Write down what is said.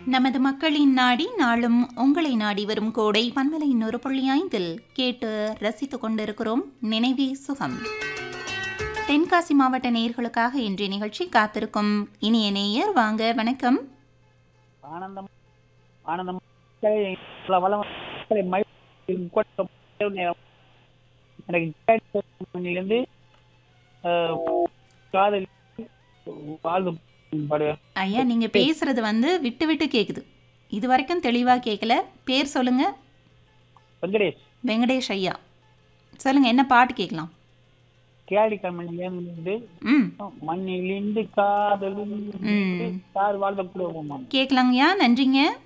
நமது மக்களின் நாடி நாளும் உங்களை நாடி வரும் கோடை பன்மலை இன்னொரு புள்ளி ஐந்தில் கேட்டு ரசித்துக் கொண்டிருக்கிறோம் நினைவே சுகம் தென்காசி மாவட்ட நேயர்களுக்காக இன்றைய நிகழ்ச்சி காத்திருக்கும் இனிய நேயர் வாங்க வணக்கம் ஆனந்தம் ஆனந்தம் மக்களை பல வளம் மக்களை மகிழ்ச்சியும் கொட்டும் இரவு நேரம். எனக்கு கேட்டதிலிருந்து, ஆஹ், காதல் வாழ்வு பாடுவேன் ஐயா நீங்க பேசுறது வந்து விட்டு விட்டு கேக்குது இது வரைக்கும் தெளிவா கேட்கல பேர் சொல்லுங்க வெங்கடேஷ் வெங்கடேஷ் ஐயா சொல்லுங்க என்ன பாட்டு கேட்கலாம் கேடி கண்மணியிலிருந்து ம் மண்ணிலிருந்து காதலில் ம் சார் வாழ்ந்த குடும்பம் கேட்கலாங்கய்யா நன்றிங்க